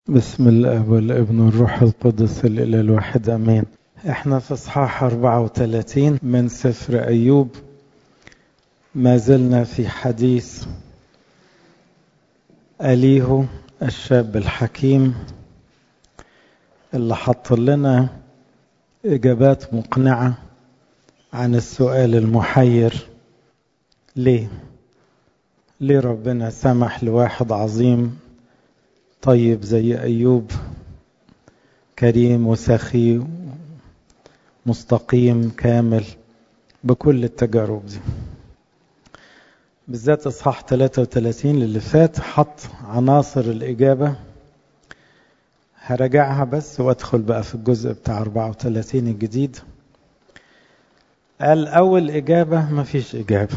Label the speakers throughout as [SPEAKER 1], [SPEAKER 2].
[SPEAKER 1] بسم الاب والابن والروح القدس الاله الواحد امين احنا في اصحاح 34 من سفر ايوب ما زلنا في حديث اليهو الشاب الحكيم اللي حط لنا اجابات مقنعه عن السؤال المحير ليه ليه ربنا سمح لواحد عظيم طيب زي أيوب كريم وسخي مستقيم كامل بكل التجارب دي بالذات إصحاح 33 اللي فات حط عناصر الإجابة هراجعها بس وادخل بقى في الجزء بتاع 34 الجديد قال أول إجابة مفيش إجابة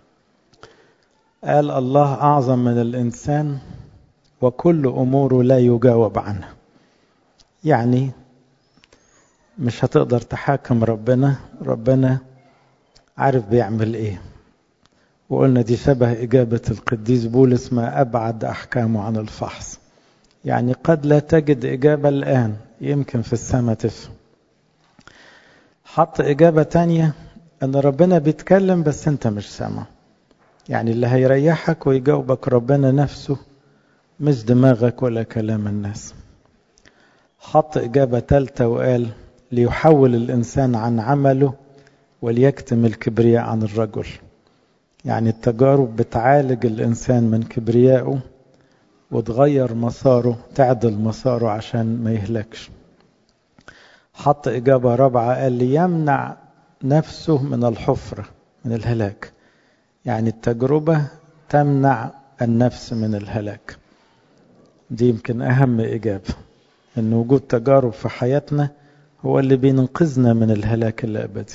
[SPEAKER 1] قال الله أعظم من الإنسان وكل أموره لا يجاوب عنها يعني مش هتقدر تحاكم ربنا ربنا عارف بيعمل ايه وقلنا دي شبه إجابة القديس بولس ما أبعد أحكامه عن الفحص يعني قد لا تجد إجابة الآن يمكن في السماء تفهم حط إجابة تانية أن ربنا بيتكلم بس أنت مش سامع يعني اللي هيريحك ويجاوبك ربنا نفسه مش دماغك ولا كلام الناس حط إجابة ثالثة وقال ليحول الإنسان عن عمله وليكتم الكبرياء عن الرجل يعني التجارب بتعالج الإنسان من كبريائه وتغير مساره تعدل مساره عشان ما يهلكش حط إجابة رابعة قال ليمنع نفسه من الحفرة من الهلاك يعني التجربة تمنع النفس من الهلاك دي يمكن أهم إجابة إن وجود تجارب في حياتنا هو اللي بينقذنا من الهلاك الأبدي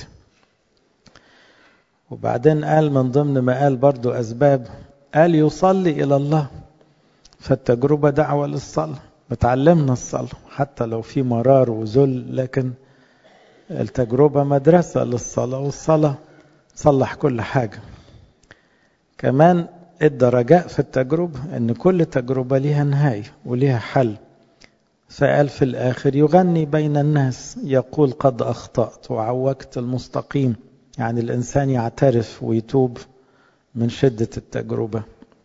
[SPEAKER 1] وبعدين قال من ضمن ما قال برضو أسباب قال يصلي إلى الله فالتجربة دعوة للصلاة بتعلمنا الصلاة حتى لو في مرار وذل لكن التجربة مدرسة للصلاة والصلاة تصلح كل حاجة كمان ادى رجاء في التجربة ان كل تجربة ليها نهاية وليها حل فقال في الاخر يغني بين الناس يقول قد اخطأت وعوجت المستقيم يعني الانسان يعترف ويتوب من شدة التجربة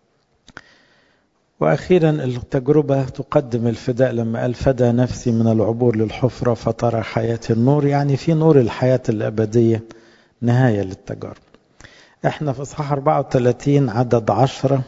[SPEAKER 1] واخيرا التجربة تقدم الفداء لما قال فدى نفسي من العبور للحفرة فترى حياة النور يعني في نور الحياة الابدية نهاية للتجارب احنا في اصحاح 34 عدد عشرة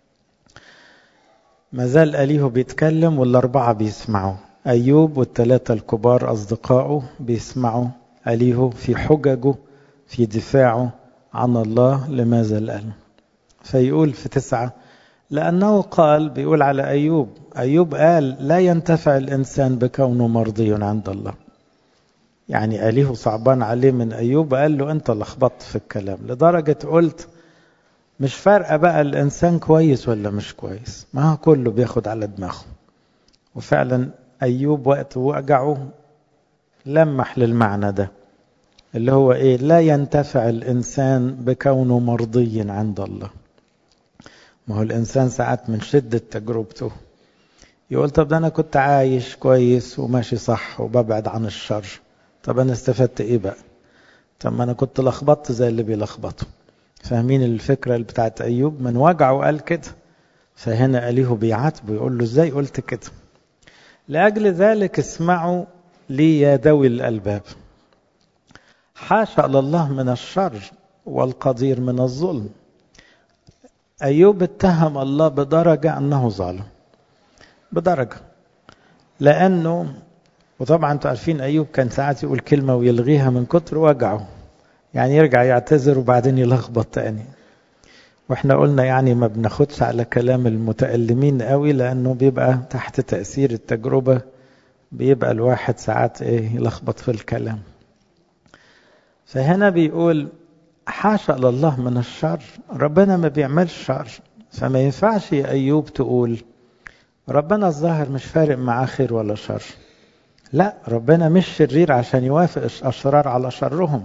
[SPEAKER 1] ما زال أليه بيتكلم والأربعة بيسمعوا أيوب والثلاثة الكبار أصدقائه بيسمعوا أليه في حججه في دفاعه عن الله لماذا الآن فيقول في تسعة لأنه قال بيقول على أيوب أيوب قال لا ينتفع الإنسان بكونه مرضي عند الله يعني أليه صعبان عليه من أيوب قال له أنت لخبطت في الكلام لدرجة قلت مش فارقة بقى الإنسان كويس ولا مش كويس ما هو كله بياخد على دماغه وفعلا أيوب وقت وجعه لمح للمعنى ده اللي هو إيه لا ينتفع الإنسان بكونه مرضي عند الله ما هو الإنسان ساعات من شدة تجربته يقول طب ده أنا كنت عايش كويس وماشي صح وببعد عن الشر طب انا استفدت ايه بقى طب ما انا كنت لخبطت زي اللي بيلخبطوا فاهمين الفكره اللي بتاعت ايوب من وجعه قال كده فهنا اليه بيعاتبه يقول له ازاي قلت كده لاجل ذلك اسمعوا لي يا ذوي الالباب حاشا لله من الشر والقدير من الظلم ايوب اتهم الله بدرجه انه ظالم بدرجه لانه وطبعا انتوا عارفين ايوب كان ساعات يقول كلمه ويلغيها من كتر وجعه يعني يرجع يعتذر وبعدين يلخبط تاني واحنا قلنا يعني ما بناخدش على كلام المتألمين قوي لانه بيبقى تحت تأثير التجربة بيبقى الواحد ساعات ايه يلخبط في الكلام فهنا بيقول حاشا لله من الشر ربنا ما بيعملش شر فما ينفعش يا ايوب تقول ربنا الظاهر مش فارق معاه خير ولا شر لا ربنا مش شرير عشان يوافق الأشرار على شرهم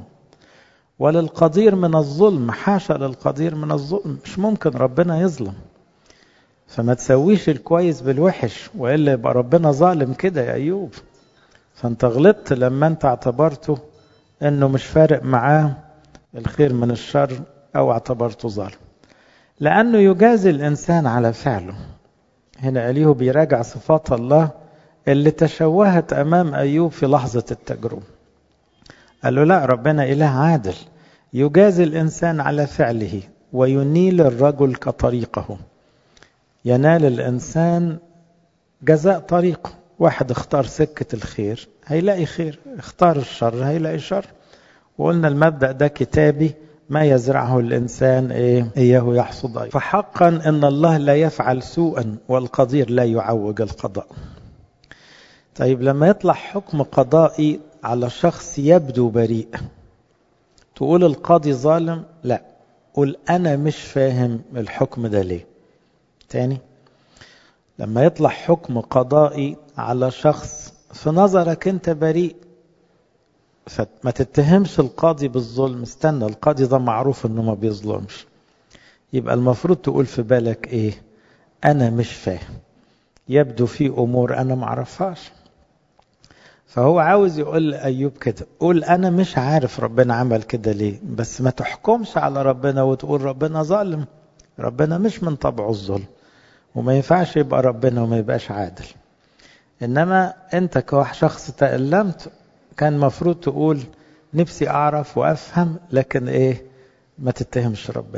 [SPEAKER 1] وللقدير من الظلم حاشا للقدير من الظلم مش ممكن ربنا يظلم فما تسويش الكويس بالوحش وإلا يبقى ربنا ظالم كده يا أيوب فأنت غلطت لما أنت اعتبرته أنه مش فارق معاه الخير من الشر أو اعتبرته ظالم لأنه يجازي الإنسان على فعله هنا أليه بيراجع صفات الله اللي تشوهت أمام أيوب في لحظة التجربة قال له لا ربنا إله عادل يجازي الإنسان على فعله وينيل الرجل كطريقه ينال الإنسان جزاء طريقه واحد اختار سكة الخير هيلاقي خير اختار الشر هيلاقي شر وقلنا المبدأ ده كتابي ما يزرعه الإنسان إيه إياه يحصد أيه. فحقا أن الله لا يفعل سوءا والقدير لا يعوج القضاء طيب لما يطلع حكم قضائي على شخص يبدو بريء تقول القاضي ظالم لا قول أنا مش فاهم الحكم ده ليه تاني لما يطلع حكم قضائي على شخص في نظرك انت بريء فما تتهمش القاضي بالظلم استنى القاضي ده معروف انه ما بيظلمش يبقى المفروض تقول في بالك ايه انا مش فاهم يبدو في امور انا معرفهاش فهو عاوز يقول لأيوب كده قول أنا مش عارف ربنا عمل كده ليه بس ما تحكمش على ربنا وتقول ربنا ظالم ربنا مش من طبعه الظلم وما ينفعش يبقى ربنا وما يبقاش عادل إنما أنت كشخص تألمت كان مفروض تقول نفسي أعرف وأفهم لكن إيه ما تتهمش ربنا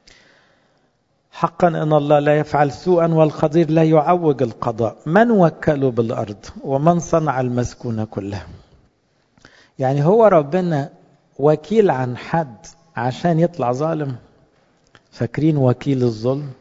[SPEAKER 1] حقا ان الله لا يفعل سوءا والقدير لا يعوج القضاء من وكله بالارض ومن صنع المسكونه كلها يعني هو ربنا وكيل عن حد عشان يطلع ظالم فاكرين وكيل الظلم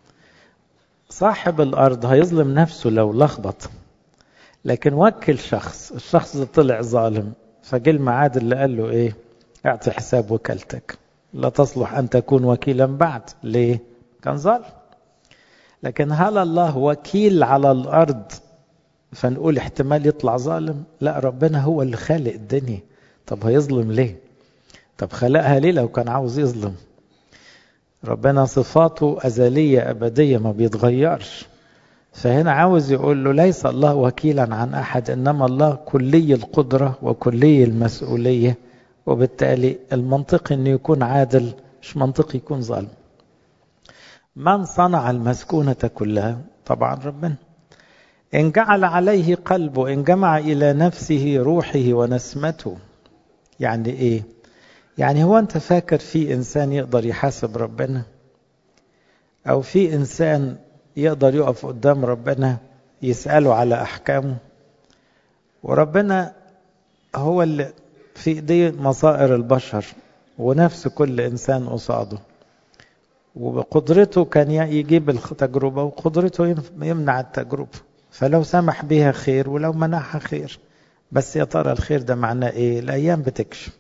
[SPEAKER 1] صاحب الارض هيظلم نفسه لو لخبط لكن وكل شخص الشخص ده طلع ظالم فجه الميعاد اللي قال له ايه اعطي حساب وكالتك لا تصلح ان تكون وكيلا بعد ليه كان ظالم لكن هل الله وكيل على الارض فنقول احتمال يطلع ظالم لا ربنا هو اللي خالق الدنيا طب هيظلم ليه طب خلقها ليه لو كان عاوز يظلم ربنا صفاته أزلية أبدية ما بيتغيرش فهنا عاوز يقول له ليس الله وكيلا عن أحد إنما الله كلي القدرة وكلي المسؤولية وبالتالي المنطق أنه يكون عادل مش منطقي يكون ظالم من صنع المسكونة كلها طبعا ربنا إن جعل عليه قلبه إن جمع إلى نفسه روحه ونسمته يعني إيه يعني هو أنت فاكر في إنسان يقدر يحاسب ربنا أو في إنسان يقدر يقف قدام ربنا يسأله على أحكامه وربنا هو اللي في إيديه مصائر البشر ونفس كل إنسان قصاده وبقدرته كان يجيب التجربة وقدرته يمنع التجربة فلو سمح بها خير ولو منعها خير بس يا ترى الخير ده معناه ايه الايام بتكشف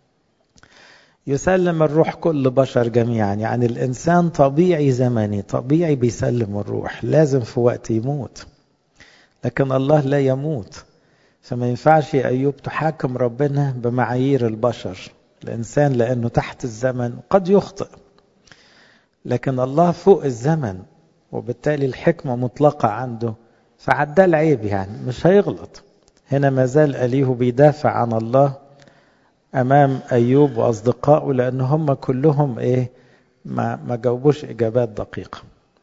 [SPEAKER 1] يسلم الروح كل بشر جميعا يعني الانسان طبيعي زمني طبيعي بيسلم الروح لازم في وقت يموت لكن الله لا يموت فما ينفعش يا ايوب تحاكم ربنا بمعايير البشر الانسان لانه تحت الزمن قد يخطئ لكن الله فوق الزمن وبالتالي الحكمة مطلقة عنده فعدى العيب يعني مش هيغلط هنا ما زال أليه بيدافع عن الله أمام أيوب وأصدقائه لأن هم كلهم إيه ما, ما جاوبوش إجابات دقيقة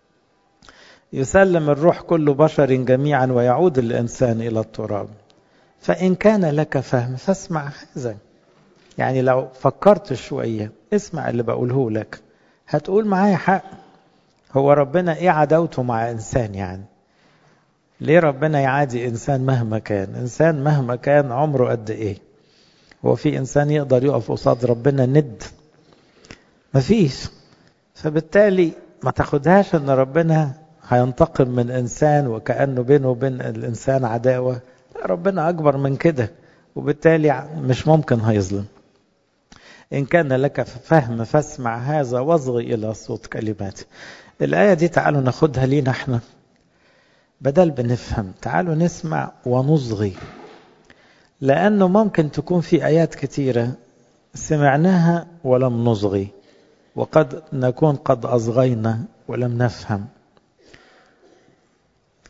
[SPEAKER 1] يسلم الروح كل بشر جميعا ويعود الإنسان إلى التراب فإن كان لك فهم فاسمع هذا يعني لو فكرت شوية اسمع اللي بقوله لك هتقول معايا حق هو ربنا ايه عداوته مع انسان يعني ليه ربنا يعادي انسان مهما كان انسان مهما كان عمره قد ايه هو في انسان يقدر يقف قصاد ربنا ند مفيش فبالتالي ما تاخدهاش ان ربنا هينتقم من انسان وكانه بينه وبين الانسان عداوه لا ربنا اكبر من كده وبالتالي مش ممكن هيظلم إن كان لك فهم فاسمع هذا واصغي إلى صوت كلماتي الآية دي تعالوا ناخدها لينا احنا بدل بنفهم تعالوا نسمع ونصغي لأنه ممكن تكون في آيات كثيرة سمعناها ولم نصغي وقد نكون قد أصغينا ولم نفهم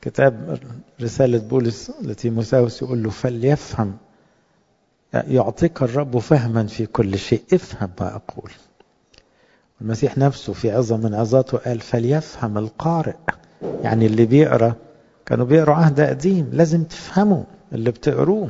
[SPEAKER 1] كتاب رسالة بولس لتيموساوس يقول له فليفهم يعطيك الرب فهما في كل شيء افهم ما أقول المسيح نفسه في عظة من عظاته قال فليفهم القارئ يعني اللي بيقرأ كانوا بيقروا عهد قديم لازم تفهموا اللي بتقروه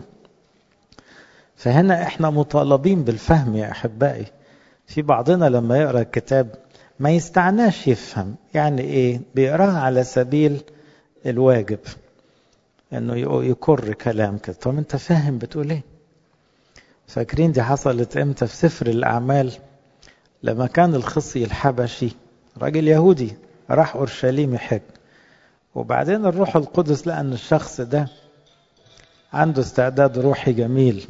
[SPEAKER 1] فهنا احنا مطالبين بالفهم يا أحبائي في بعضنا لما يقرأ الكتاب ما يستعناش يفهم يعني ايه بيقراها على سبيل الواجب انه يكر كلام كده طب انت فاهم بتقول ايه فاكرين دي حصلت امتى في سفر الاعمال لما كان الخصي الحبشي راجل يهودي راح اورشليم يحج وبعدين الروح القدس لقى ان الشخص ده عنده استعداد روحي جميل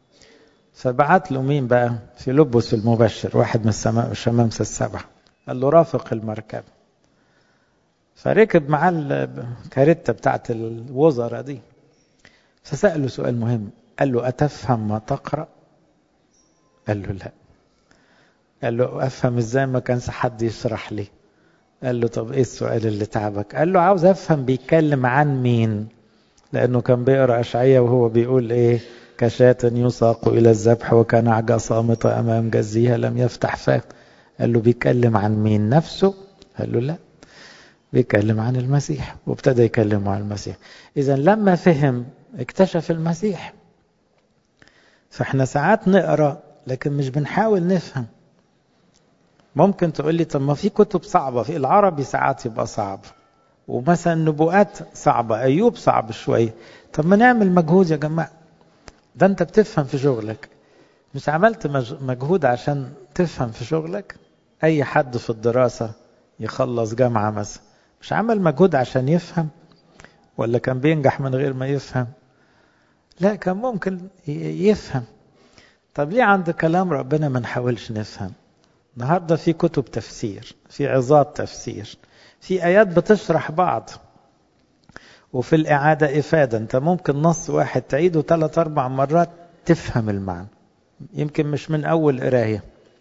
[SPEAKER 1] فبعت له مين بقى في لبس المبشر واحد من السماء الشمامسة السبعة قال له رافق المركب فركب معاه الكاريتا بتاعت الوزراء دي فسأله سؤال مهم قال له أتفهم ما تقرأ قال له لا قال له أفهم إزاي ما كانش حد يشرح لي قال له طب إيه السؤال اللي تعبك قال له عاوز أفهم بيتكلم عن مين لأنه كان بيقرأ أشعية وهو بيقول إيه كشاة يساق إلى الذبح وكان عجا صامتة أمام جزيها لم يفتح فاه قال له بيتكلم عن مين نفسه قال له لا بيتكلم عن المسيح وابتدى يكلم عن المسيح إذا لما فهم اكتشف المسيح فاحنا ساعات نقرأ لكن مش بنحاول نفهم ممكن تقول لي طب ما في كتب صعبة في العربي ساعات يبقى صعب ومثلا نبوءات صعبة أيوب صعب شوية طب ما نعمل مجهود يا جماعة ده أنت بتفهم في شغلك مش عملت مجهود عشان تفهم في شغلك أي حد في الدراسة يخلص جامعة مثلا مش عمل مجهود عشان يفهم ولا كان بينجح من غير ما يفهم لا كان ممكن يفهم طب ليه عند كلام ربنا ما نحاولش نفهم النهاردة في كتب تفسير في عظات تفسير في آيات بتشرح بعض وفي الإعادة إفادة أنت ممكن نص واحد تعيده ثلاث أربع مرات تفهم المعنى يمكن مش من أول قراية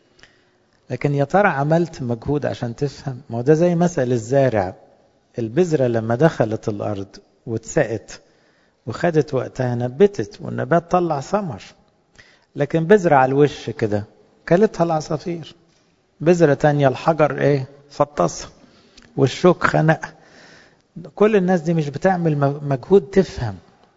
[SPEAKER 1] لكن يا ترى عملت مجهود عشان تفهم ما ده زي مثل الزارع البذرة لما دخلت الأرض واتسقت وخدت وقتها نبتت والنبات طلع ثمر لكن بذرة على الوش كده كلتها العصافير بذرة تانية الحجر ايه فطسها والشوك خنق كل الناس دي مش بتعمل مجهود تفهم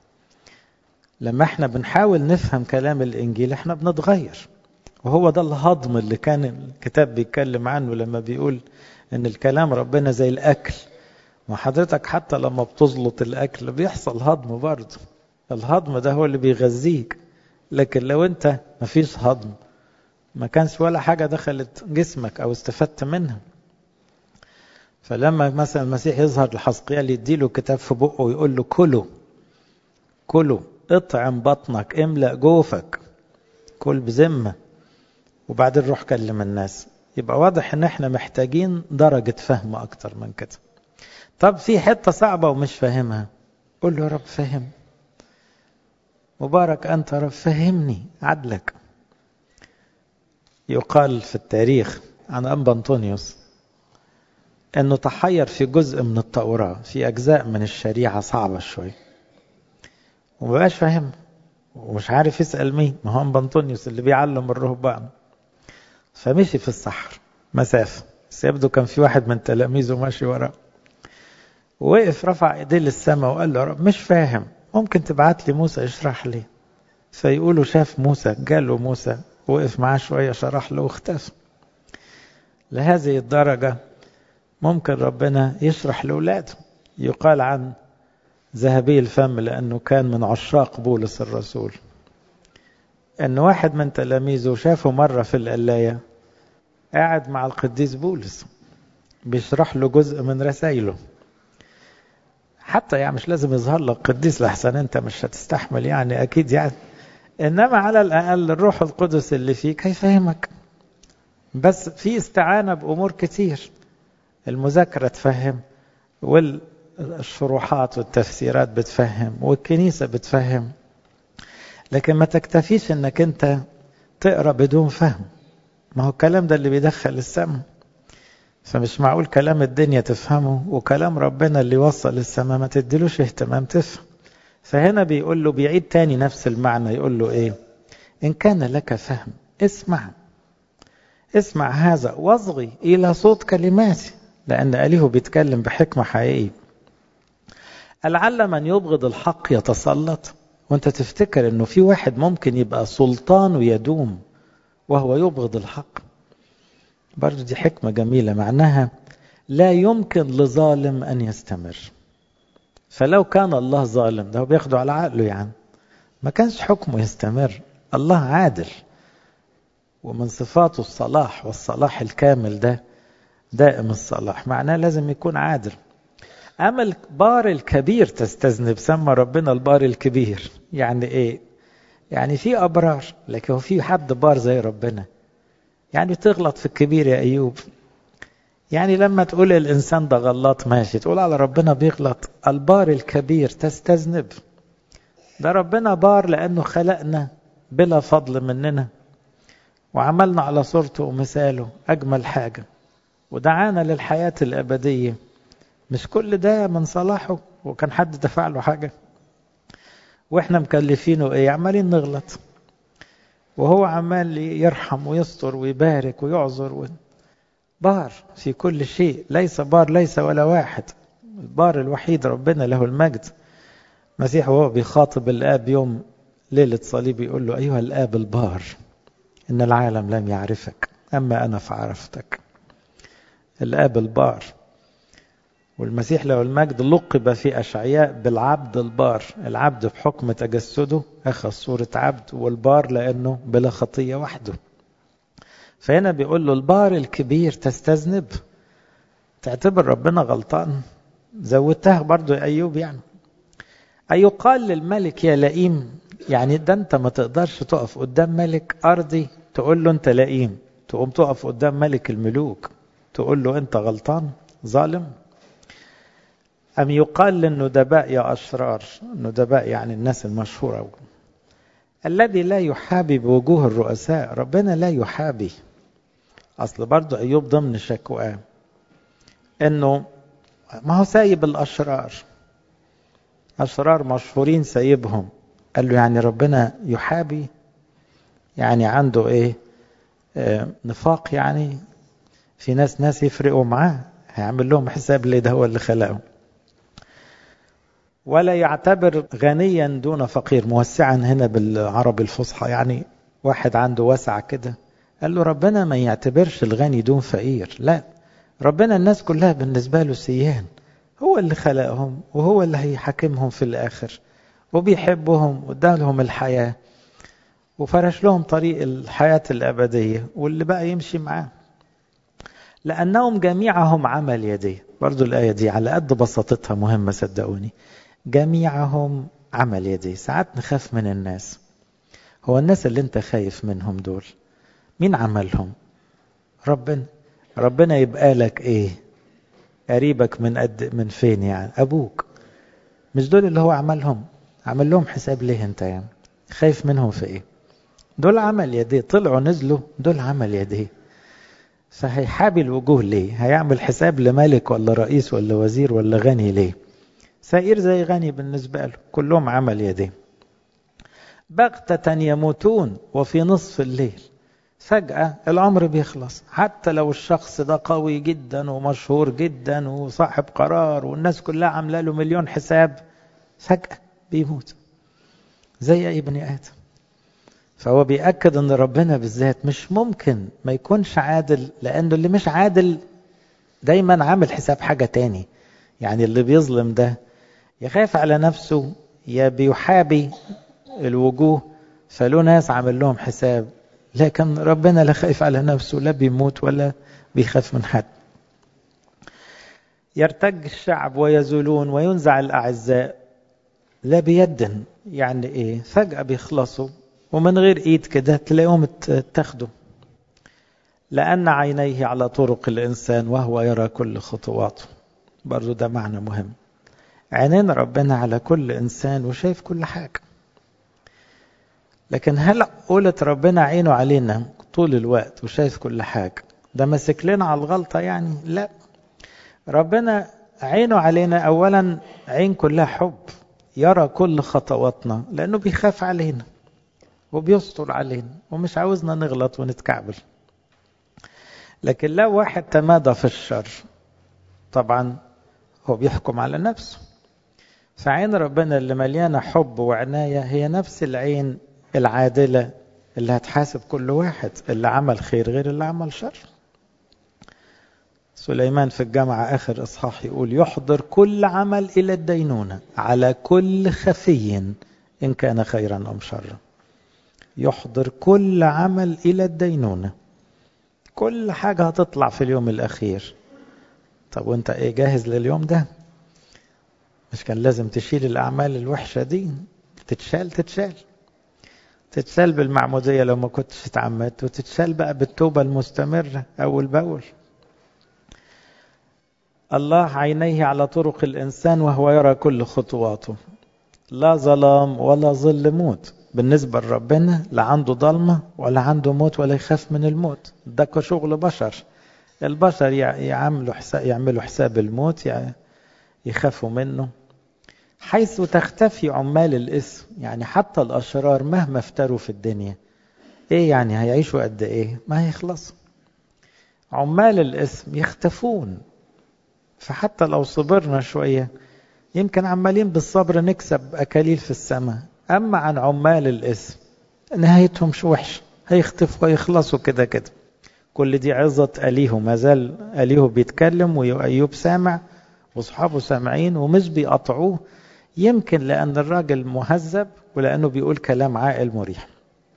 [SPEAKER 1] لما احنا بنحاول نفهم كلام الانجيل احنا بنتغير وهو ده الهضم اللي كان الكتاب بيتكلم عنه لما بيقول ان الكلام ربنا زي الاكل وحضرتك حتى لما بتزلط الاكل بيحصل هضم برضه الهضم ده هو اللي بيغذيك لكن لو انت مفيش هضم ما كانش ولا حاجة دخلت جسمك او استفدت منها فلما مثلا المسيح يظهر لحسقيال يديله كتاب في بقه ويقول له كله كله اطعم بطنك املأ جوفك كل بذمة وبعدين روح كلم الناس يبقى واضح ان احنا محتاجين درجة فهم اكتر من كده طب في حتة صعبة ومش فاهمها قول له يا رب فهم مبارك أنت رب فهمني عدلك يقال في التاريخ عن أنبا أنطونيوس أنه تحير في جزء من التوراة في أجزاء من الشريعة صعبة شوي ومبقاش فاهم ومش عارف يسأل مين ما هو أنبا أنطونيوس اللي بيعلم الرهبان فمشي في الصحر مسافة بس يبدو كان في واحد من تلاميذه ماشي وراه وقف رفع ايديه للسماء وقال له رب مش فاهم ممكن تبعت لي موسى يشرح لي فيقولوا شاف موسى جاله موسى وقف معاه شوية شرح له واختفى لهذه الدرجة ممكن ربنا يشرح لأولاده يقال عن ذهبي الفم لأنه كان من عشاق بولس الرسول أن واحد من تلاميذه شافه مرة في القلاية قاعد مع القديس بولس بيشرح له جزء من رسائله حتى يعني مش لازم يظهر لك قديس لحسن انت مش هتستحمل يعني اكيد يعني انما على الاقل الروح القدس اللي فيك هيفهمك بس في استعانه بامور كتير المذاكره تفهم والشروحات والتفسيرات بتفهم والكنيسه بتفهم لكن ما تكتفيش انك انت تقرا بدون فهم ما هو الكلام ده اللي بيدخل السم فمش معقول كلام الدنيا تفهمه وكلام ربنا اللي وصل للسماء ما تديلوش اهتمام تفهم فهنا بيقول له بيعيد تاني نفس المعنى يقول له ايه ان كان لك فهم اسمع اسمع هذا واصغي الى صوت كلماتي لان اليه بيتكلم بحكمه حقيقيه لعل من يبغض الحق يتسلط وانت تفتكر انه في واحد ممكن يبقى سلطان ويدوم وهو يبغض الحق برضو دي حكمة جميلة معناها لا يمكن لظالم أن يستمر فلو كان الله ظالم ده هو بياخده على عقله يعني ما كانش حكمه يستمر الله عادل ومن صفاته الصلاح والصلاح الكامل ده دائم الصلاح معناه لازم يكون عادل أما البار الكبير تستذنب سمى ربنا البار الكبير يعني إيه يعني في أبرار لكن هو في حد بار زي ربنا يعني تغلط في الكبير يا أيوب يعني لما تقول الإنسان ده غلط ماشي تقول على ربنا بيغلط البار الكبير تستذنب ده ربنا بار لأنه خلقنا بلا فضل مننا وعملنا على صورته ومثاله أجمل حاجة ودعانا للحياة الأبدية مش كل ده من صلاحه وكان حد دفع له حاجة واحنا مكلفينه ايه عمالين نغلط وهو عمال يرحم ويستر ويبارك ويعذر و... بار في كل شيء ليس بار ليس ولا واحد البار الوحيد ربنا له المجد مسيح وهو بيخاطب الآب يوم ليلة صليب يقول له أيها الآب البار إن العالم لم يعرفك أما أنا فعرفتك الآب البار والمسيح له المجد لقب في أشعياء بالعبد البار العبد بحكم تجسده أخذ صورة عبد والبار لأنه بلا خطية وحده فهنا بيقول له البار الكبير تستذنب تعتبر ربنا غلطان زودتها برضو يا أيوب يعني أيقال للملك يا لئيم يعني ده أنت ما تقدرش تقف قدام ملك أرضي تقول له أنت لئيم تقوم تقف قدام ملك الملوك تقول له أنت غلطان ظالم أم يقال للندباء يا أشرار الندباء يعني الناس المشهورة الذي لا يحابي بوجوه الرؤساء ربنا لا يحابي أصل برضو أيوب ضمن شكواه أنه ما هو سايب الأشرار أشرار مشهورين سايبهم قال له يعني ربنا يحابي يعني عنده إيه آه نفاق يعني في ناس ناس يفرقوا معاه هيعمل لهم حساب ليه ده هو اللي خلقهم ولا يعتبر غنيا دون فقير موسعا هنا بالعربي الفصحى يعني واحد عنده وسع كده قال له ربنا ما يعتبرش الغني دون فقير لا ربنا الناس كلها بالنسبة له سيان هو اللي خلقهم وهو اللي هيحاكمهم في الآخر وبيحبهم وادالهم الحياة وفرش لهم طريق الحياة الأبدية واللي بقى يمشي معاه لأنهم جميعهم عمل يديه برضو الآية دي على قد بساطتها مهمة صدقوني جميعهم عمل يديه ساعات نخاف من الناس هو الناس اللي انت خايف منهم دول مين عملهم ربنا ربنا يبقى لك ايه قريبك من قد من فين يعني ابوك مش دول اللي هو عملهم عمل لهم حساب ليه انت يعني خايف منهم في ايه دول عمل يديه طلعوا نزلوا دول عمل يديه فهيحابي الوجوه ليه هيعمل حساب لملك ولا رئيس ولا وزير ولا غني ليه سائر زي غني بالنسبة له كلهم عمل يديه بغتة يموتون وفي نصف الليل فجأة العمر بيخلص حتى لو الشخص ده قوي جدا ومشهور جدا وصاحب قرار والناس كلها عامله له مليون حساب فجأة بيموت زي أي بني آدم فهو بيأكد أن ربنا بالذات مش ممكن ما يكونش عادل لأنه اللي مش عادل دايما عامل حساب حاجة تاني يعني اللي بيظلم ده يخاف على نفسه يا بيحابي الوجوه فله ناس عامل لهم حساب لكن ربنا لا خايف على نفسه لا بيموت ولا بيخاف من حد يرتج الشعب ويزولون وينزع الأعزاء لا بيد يعني ايه فجأة بيخلصوا ومن غير ايد كده تلاقيهم اتخذوا لأن عينيه على طرق الإنسان وهو يرى كل خطواته برضو ده معنى مهم عينين ربنا على كل إنسان وشايف كل حاجة لكن هل قولت ربنا عينه علينا طول الوقت وشايف كل حاجة ده ماسك لنا على الغلطة يعني لا ربنا عينه علينا أولا عين كلها حب يرى كل خطواتنا لأنه بيخاف علينا وبيستر علينا ومش عاوزنا نغلط ونتكعبل لكن لو واحد تمادى في الشر طبعا هو بيحكم على نفسه فعين ربنا اللي مليانة حب وعناية هي نفس العين العادلة اللي هتحاسب كل واحد اللي عمل خير غير اللي عمل شر سليمان في الجامعة آخر إصحاح يقول يحضر كل عمل إلى الدينونة على كل خفي إن كان خيرا أم شرا يحضر كل عمل إلى الدينونة كل حاجة هتطلع في اليوم الأخير طب وانت ايه جاهز لليوم ده مش كان لازم تشيل الأعمال الوحشة دي تتشال تتشال تتشال بالمعمودية لو ما كنتش اتعمدت وتتشال بقى بالتوبة المستمرة أول بأول الله عينيه على طرق الإنسان وهو يرى كل خطواته لا ظلام ولا ظل موت بالنسبة لربنا لا عنده ظلمة ولا عنده موت ولا يخاف من الموت ده شغل بشر البشر يعملوا حساب يعملوا حساب الموت يخافوا منه حيث تختفي عمال الاسم يعني حتى الأشرار مهما افتروا في الدنيا ايه يعني هيعيشوا قد ايه ما هيخلصوا عمال الاسم يختفون فحتى لو صبرنا شوية يمكن عمالين بالصبر نكسب أكاليل في السماء أما عن عمال الاسم نهايتهم شو وحش هيختفوا ويخلصوا كده كده كل دي عظة أليه ما زال أليه بيتكلم وأيوب سامع وأصحابه سامعين ومش بيقطعوه يمكن لأن الراجل مهذب ولأنه بيقول كلام عاقل مريح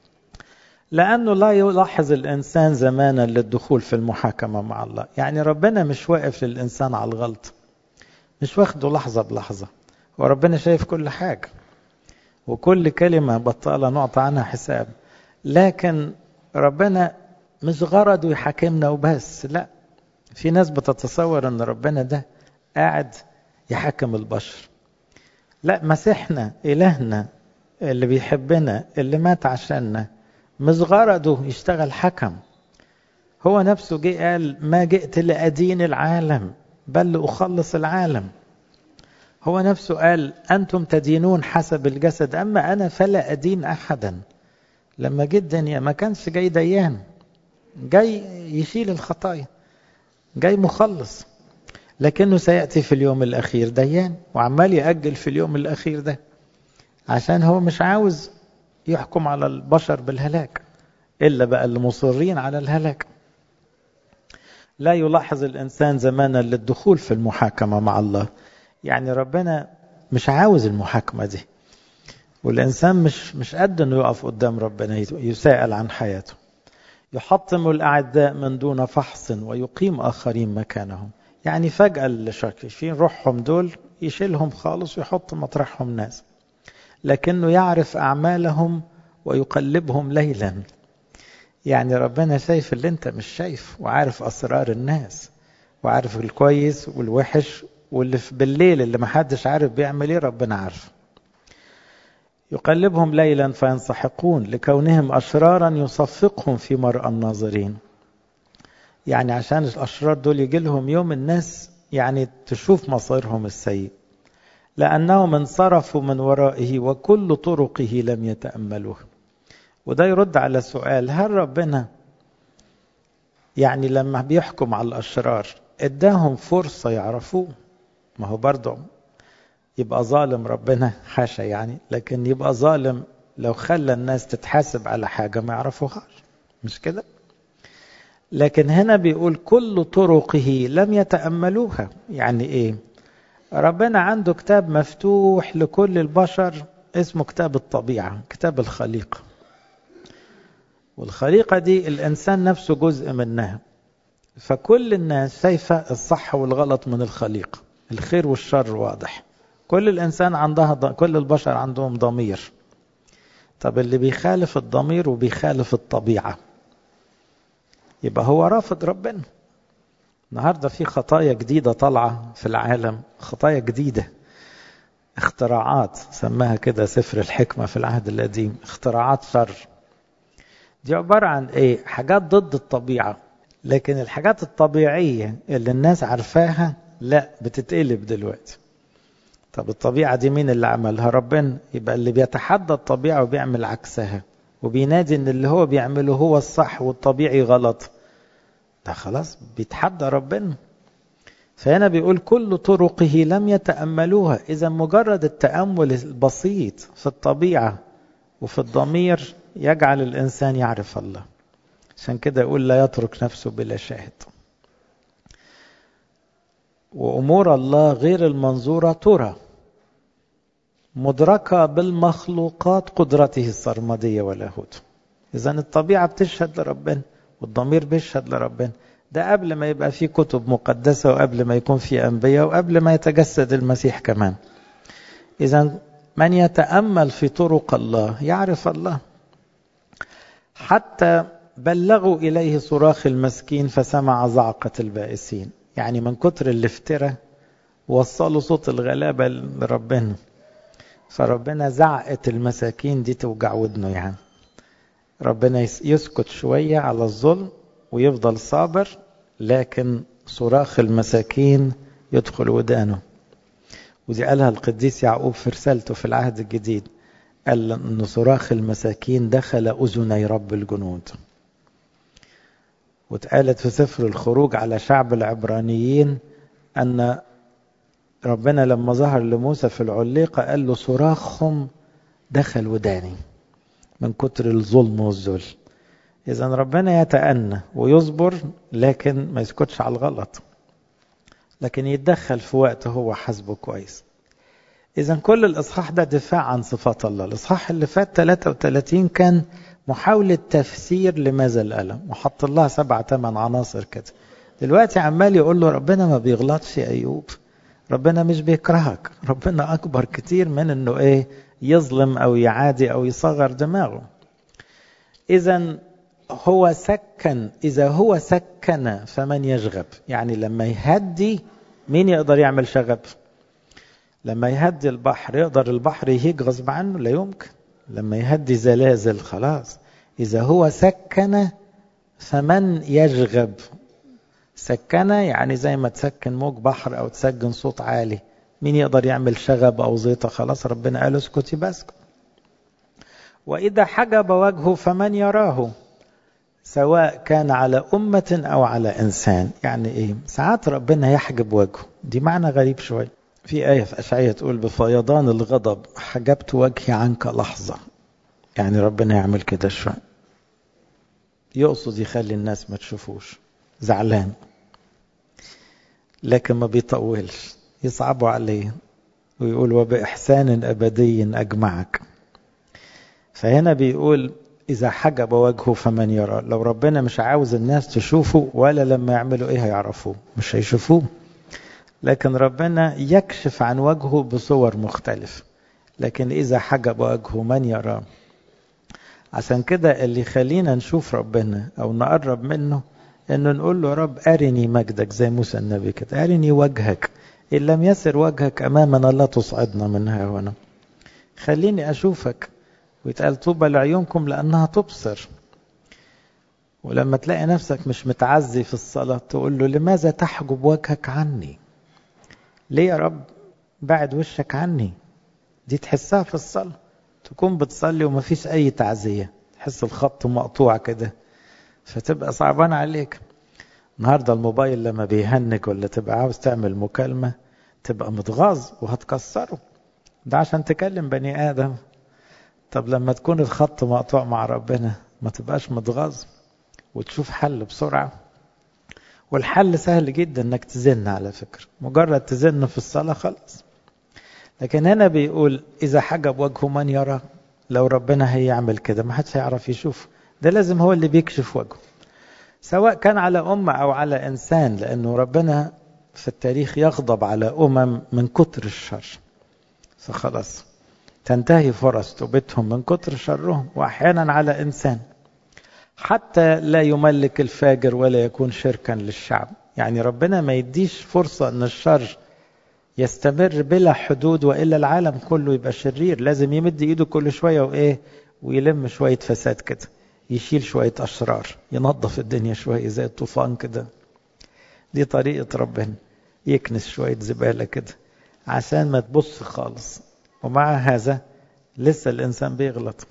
[SPEAKER 1] لأنه لا يلاحظ الإنسان زمانا للدخول في المحاكمة مع الله يعني ربنا مش واقف للإنسان على الغلط مش واخده لحظة بلحظة وربنا شايف كل حاجة وكل كلمة بطالة نعطى عنها حساب لكن ربنا مش غرضه يحاكمنا وبس لا في ناس بتتصور ان ربنا ده قاعد يحاكم البشر لا مسيحنا إلهنا اللي بيحبنا اللي مات عشاننا مش غرضه يشتغل حكم هو نفسه جه قال ما جئت لأدين العالم بل لأخلص العالم هو نفسه قال أنتم تدينون حسب الجسد أما أنا فلا أدين أحدا لما جه الدنيا ما كانش جاي ديان جاي يشيل الخطايا جاي مخلص لكنه سيأتي في اليوم الأخير ديان وعمال يأجل في اليوم الأخير ده عشان هو مش عاوز يحكم على البشر بالهلاك إلا بقى اللي مصرين على الهلاك لا يلاحظ الإنسان زمانا للدخول في المحاكمة مع الله يعني ربنا مش عاوز المحاكمة دي والإنسان مش مش قد إنه يقف قدام ربنا يسأل عن حياته يحطم الأعداء من دون فحص ويقيم آخرين مكانهم يعني فجأة اللي شاكشين روحهم دول يشيلهم خالص ويحط مطرحهم ناس لكنه يعرف أعمالهم ويقلبهم ليلا يعني ربنا شايف اللي انت مش شايف وعارف أسرار الناس وعارف الكويس والوحش واللي في بالليل اللي محدش عارف بيعمل ايه ربنا عارف يقلبهم ليلا فينسحقون لكونهم أشرارا يصفقهم في مرأى الناظرين يعني عشان الأشرار دول يجي لهم يوم الناس يعني تشوف مصيرهم السيء لأنهم انصرفوا من ورائه وكل طرقه لم يتأملوه وده يرد على سؤال هل ربنا يعني لما بيحكم على الأشرار اداهم فرصة يعرفوه ما هو برضه يبقى ظالم ربنا حاشا يعني لكن يبقى ظالم لو خلى الناس تتحاسب على حاجة ما يعرفوهاش مش كده لكن هنا بيقول كل طرقه لم يتأملوها يعني ايه ربنا عنده كتاب مفتوح لكل البشر اسمه كتاب الطبيعة كتاب الخليقة والخليقة دي الإنسان نفسه جزء منها فكل الناس شايفة الصح والغلط من الخليقة الخير والشر واضح كل الإنسان عندها كل البشر عندهم ضمير طب اللي بيخالف الضمير وبيخالف الطبيعة يبقى هو رافض ربنا النهاردة في خطايا جديدة طالعة في العالم خطايا جديدة اختراعات سماها كده سفر الحكمة في العهد القديم اختراعات شر دي عبارة عن ايه حاجات ضد الطبيعة لكن الحاجات الطبيعية اللي الناس عارفاها لا بتتقلب دلوقتي طب الطبيعة دي مين اللي عملها ربنا يبقى اللي بيتحدى الطبيعة وبيعمل عكسها وبينادي ان اللي هو بيعمله هو الصح والطبيعي غلط ده خلاص بيتحدى ربنا فهنا بيقول كل طرقه لم يتأملوها إذا مجرد التأمل البسيط في الطبيعة وفي الضمير يجعل الإنسان يعرف الله عشان كده يقول لا يترك نفسه بلا شاهد وأمور الله غير المنظورة ترى مدركة بالمخلوقات قدرته السرمدية ولاهوته إذا الطبيعة بتشهد لربنا والضمير بيشهد لربنا ده قبل ما يبقى في كتب مقدسة وقبل ما يكون في أنبياء وقبل ما يتجسد المسيح كمان إذا من يتأمل في طرق الله يعرف الله حتى بلغوا إليه صراخ المسكين فسمع زعقة البائسين يعني من كتر الافتراء وصلوا صوت الغلابة لربنا فربنا زعقت المساكين دي توجع ودنه يعني ربنا يسكت شوية على الظلم ويفضل صابر لكن صراخ المساكين يدخل ودانه ودي قالها القديس يعقوب في رسالته في العهد الجديد قال ان صراخ المساكين دخل اذني رب الجنود واتقالت في سفر الخروج على شعب العبرانيين ان ربنا لما ظهر لموسى في العليقة قال له صراخهم دخل وداني من كتر الظلم والذل إذا ربنا يتأنى ويصبر لكن ما يسكتش على الغلط لكن يتدخل في وقت هو حسبه كويس إذا كل الإصحاح ده دفاع عن صفات الله الإصحاح اللي فات 33 كان محاولة تفسير لماذا الألم وحط الله سبعة ثمان عناصر كده دلوقتي عمال يقول له ربنا ما بيغلطش يا أيوب ربنا مش بيكرهك ربنا أكبر كتير من أنه إيه يظلم أو يعادي أو يصغر دماغه إذا هو سكن إذا هو سكن فمن يشغب يعني لما يهدي مين يقدر يعمل شغب لما يهدي البحر يقدر البحر يهيج غصب عنه لا يمكن لما يهدي زلازل خلاص إذا هو سكن فمن يشغب سكنة يعني زي ما تسكن موج بحر أو تسجن صوت عالي مين يقدر يعمل شغب أو زيطة خلاص ربنا قال اسكتي بسكت وإذا حجب وجهه فمن يراه سواء كان على أمة أو على إنسان يعني إيه ساعات ربنا يحجب وجهه دي معنى غريب شوية في آية في أشعية تقول بفيضان الغضب حجبت وجهي عنك لحظة يعني ربنا يعمل كده شوية يقصد يخلي الناس ما تشوفوش زعلان لكن ما بيطولش يصعبوا عليه ويقول وبإحسان أبدي أجمعك فهنا بيقول إذا حجب وجهه فمن يرى لو ربنا مش عاوز الناس تشوفه ولا لما يعملوا إيه هيعرفوه مش هيشوفوه لكن ربنا يكشف عن وجهه بصور مختلفة لكن إذا حجب وجهه من يراه عشان كده اللي يخلينا نشوف ربنا أو نقرب منه انه نقول له رب ارني مجدك زي موسى النبي كده ارني وجهك ان لم يسر وجهك امامنا لا تصعدنا منها هنا خليني اشوفك ويتقال طوبى لعيونكم لانها تبصر ولما تلاقي نفسك مش متعزي في الصلاة تقول له لماذا تحجب وجهك عني ليه يا رب بعد وشك عني دي تحسها في الصلاة تكون بتصلي ومفيش أي تعزية تحس الخط مقطوع كده فتبقى صعبان عليك النهارده الموبايل لما بيهنج ولا تبقى عاوز تعمل مكالمة تبقى متغاظ وهتكسره ده عشان تكلم بني آدم طب لما تكون الخط مقطوع مع ربنا ما تبقاش متغاظ وتشوف حل بسرعة والحل سهل جدا انك تزن على فكرة مجرد تزن في الصلاة خلاص لكن هنا بيقول إذا حجب وجهه من يرى لو ربنا هيعمل كده ما حدش هيعرف يشوف ده لازم هو اللي بيكشف وجهه سواء كان على أمة أو على إنسان لأنه ربنا في التاريخ يغضب على أمم من كتر الشر فخلاص تنتهي فرص توبتهم من كتر شرهم وأحيانا على إنسان حتى لا يملك الفاجر ولا يكون شركا للشعب يعني ربنا ما يديش فرصة أن الشر يستمر بلا حدود وإلا العالم كله يبقى شرير لازم يمد إيده كل شوية وإيه ويلم شوية فساد كده يشيل شوية أشرار ينظف الدنيا شوية زي الطوفان كده دي طريقة ربنا يكنس شوية زبالة كده عشان ما تبص خالص ومع هذا لسه الإنسان بيغلط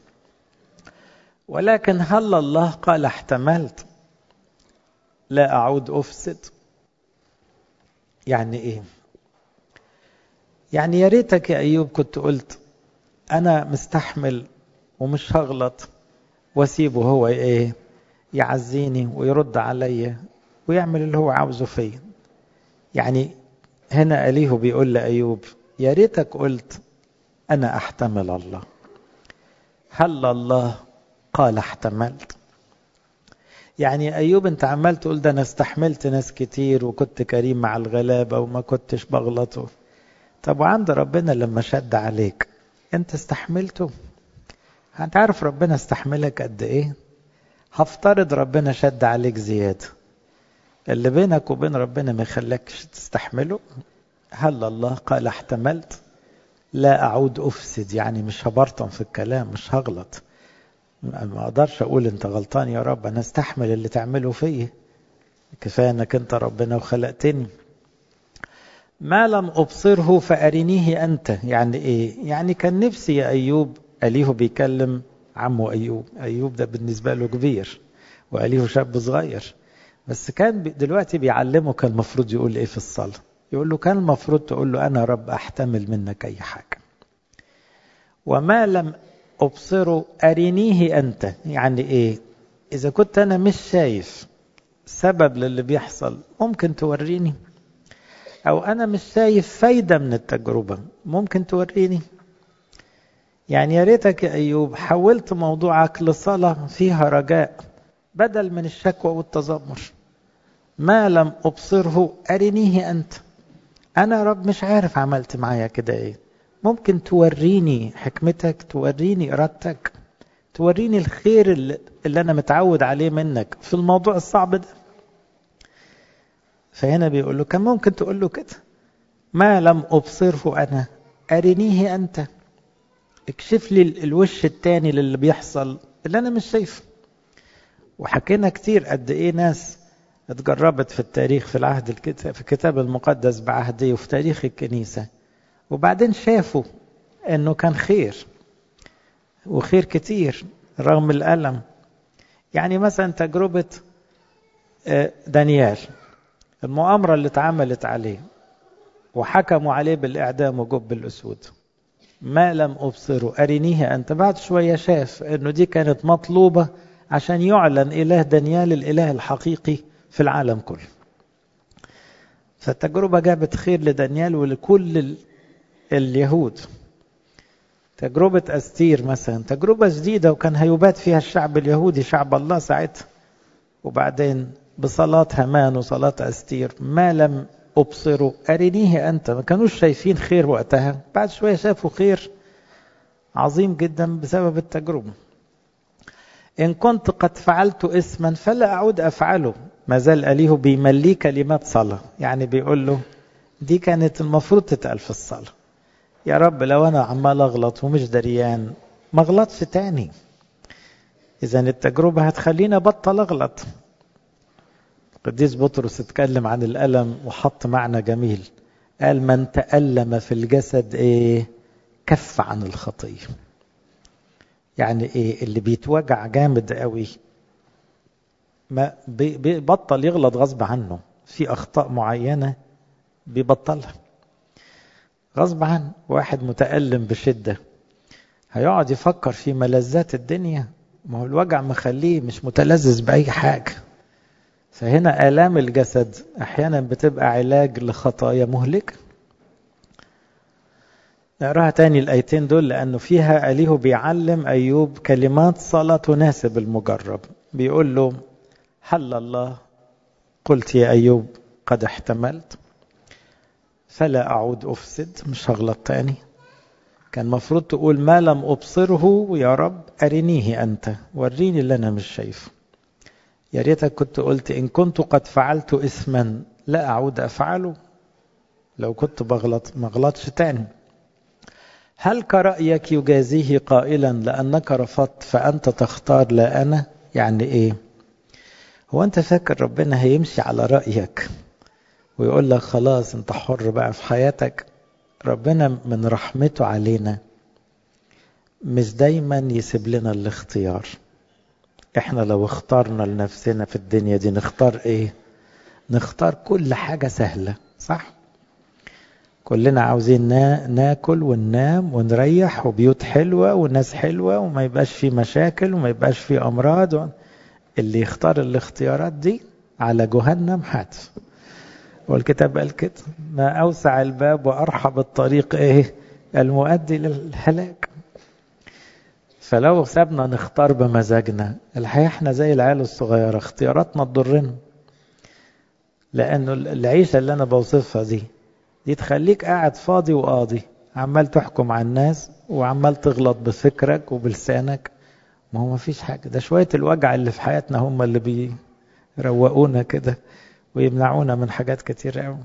[SPEAKER 1] ولكن هل الله قال احتملت لا أعود أفسد يعني إيه يعني يا ريتك يا أيوب كنت قلت أنا مستحمل ومش هغلط واسيبه هو إيه يعزيني ويرد عليا ويعمل اللي هو عاوزه فيا يعني هنا أليه بيقول لأيوب يا ريتك قلت أنا أحتمل الله هل الله قال احتملت يعني أيوب أنت عمال تقول ده أنا استحملت ناس كتير وكنت كريم مع الغلابة وما كنتش بغلطه طب وعند ربنا لما شد عليك أنت استحملته أنت عارف ربنا استحملك قد إيه هفترض ربنا شد عليك زيادة اللي بينك وبين ربنا ما يخليكش تستحمله هل الله قال احتملت لا أعود أفسد يعني مش هبرطن في الكلام مش هغلط ما أقدرش أقول أنت غلطان يا رب أنا استحمل اللي تعمله فيا كفاية أنك أنت ربنا وخلقتني ما لم أبصره فأرنيه أنت يعني إيه يعني كان نفسي يا أيوب أليه بيكلم عمه أيوب أيوب ده بالنسبة له كبير وأليه شاب صغير بس كان دلوقتي بيعلمه كان المفروض يقول إيه في الصلاة يقول له كان المفروض تقول له أنا رب أحتمل منك أي حاجة وما لم أبصره أرنيه أنت يعني إيه إذا كنت أنا مش شايف سبب للي بيحصل ممكن توريني أو أنا مش شايف فايدة من التجربة ممكن توريني يعني يا ريتك يا أيوب حولت موضوعك لصلاة فيها رجاء بدل من الشكوى والتذمر ما لم أبصره أرنيه أنت أنا رب مش عارف عملت معايا كده إيه ممكن توريني حكمتك توريني إرادتك توريني الخير اللي, اللي أنا متعود عليه منك في الموضوع الصعب ده فهنا بيقول له كان ممكن تقول له كده ما لم أبصره أنا أرنيه أنت اكشف لي الوش التاني للي بيحصل اللي أنا مش شايفه وحكينا كتير قد إيه ناس اتجربت في التاريخ في العهد الكتاب في الكتاب المقدس بعهديه وفي تاريخ الكنيسة وبعدين شافوا انه كان خير وخير كتير رغم الألم يعني مثلا تجربة دانيال المؤامرة اللي اتعملت عليه وحكموا عليه بالإعدام وجب الأسود ما لم أبصره أرنيه أنت بعد شوية شاف أنه دي كانت مطلوبة عشان يعلن إله دانيال الإله الحقيقي في العالم كله فالتجربة جابت خير لدانيال ولكل اليهود تجربة أستير مثلا تجربة جديدة وكان هيبات فيها الشعب اليهودي شعب الله ساعتها وبعدين بصلاة همان وصلاة أستير ما لم أبصروا أرنيه أنت ما كانوش شايفين خير وقتها بعد شوية شافوا خير عظيم جدا بسبب التجربة إن كنت قد فعلت اسما فلا أعود أفعله ما زال أليه بيمليه كلمات صلاة يعني بيقول له دي كانت المفروض تتقال في الصلاة يا رب لو أنا عمال أغلط ومش دريان ما أغلطش تاني إذا التجربة هتخليني أبطل أغلط القديس بطرس اتكلم عن الألم وحط معنى جميل قال من تألم في الجسد إيه كف عن الخطية يعني إيه اللي بيتوجع جامد قوي ما بيبطل يغلط غصب عنه في أخطاء معينة بيبطلها غصب عنه واحد متألم بشدة هيقعد يفكر في ملذات الدنيا ما هو الوجع مخليه مش متلذذ بأي حاجة فهنا آلام الجسد أحيانا بتبقى علاج لخطايا مهلكة نقراها تاني الآيتين دول لأنه فيها أليه بيعلم أيوب كلمات صلاة تناسب المجرب بيقول له حل الله قلت يا أيوب قد احتملت فلا أعود أفسد مش هغلط تاني كان مفروض تقول ما لم أبصره يا رب أرنيه أنت وريني اللي أنا مش شايفه يا ريتك كنت قلت إن كنت قد فعلت إثما لا أعود أفعله لو كنت بغلط ما غلطش تاني هل كرأيك يجازيه قائلا لأنك رفضت فأنت تختار لا أنا يعني ايه هو انت فاكر ربنا هيمشي على رأيك ويقول لك خلاص انت حر بقى في حياتك ربنا من رحمته علينا مش دايما يسيب لنا الاختيار احنا لو اخترنا لنفسنا في الدنيا دي نختار ايه نختار كل حاجة سهلة صح كلنا عاوزين نا... ناكل وننام ونريح وبيوت حلوة وناس حلوة وما يبقاش في مشاكل وما يبقاش في أمراض و... اللي يختار الاختيارات دي على جهنم حتف والكتاب قال كده ما أوسع الباب وأرحب الطريق إيه المؤدي للهلاك فلو سابنا نختار بمزاجنا الحقيقة احنا زي العيال الصغيرة اختياراتنا تضرنا لأنه العيشة اللي أنا بوصفها دي دي تخليك قاعد فاضي وقاضي عمال تحكم على الناس وعمال تغلط بفكرك وبلسانك ما هو ما فيش حاجة ده شوية الوجع اللي في حياتنا هم اللي بيروقونا كده ويمنعونا من حاجات كتير قوي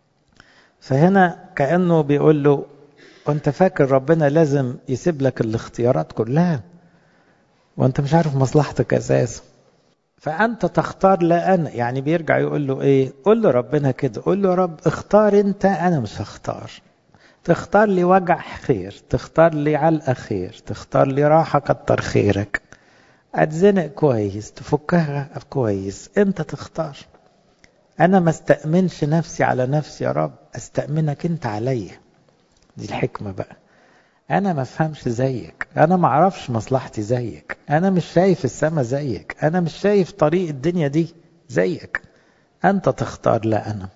[SPEAKER 1] فهنا كأنه بيقول له وانت فاكر ربنا لازم يسيب لك الاختيارات كلها وانت مش عارف مصلحتك اساسا فانت تختار لا انا يعني بيرجع يقول له ايه قول له ربنا كده قول له رب اختار انت انا مش هختار تختار لي وجع خير تختار لي علقه خير تختار لي راحه كتر خيرك اتزنق كويس تفكها كويس انت تختار انا ما استأمنش نفسي على نفسي يا رب استأمنك انت عليا دي الحكمة بقى انا ما افهمش زيك انا ما اعرفش مصلحتي زيك انا مش شايف السما زيك انا مش شايف طريق الدنيا دي زيك انت تختار لا انا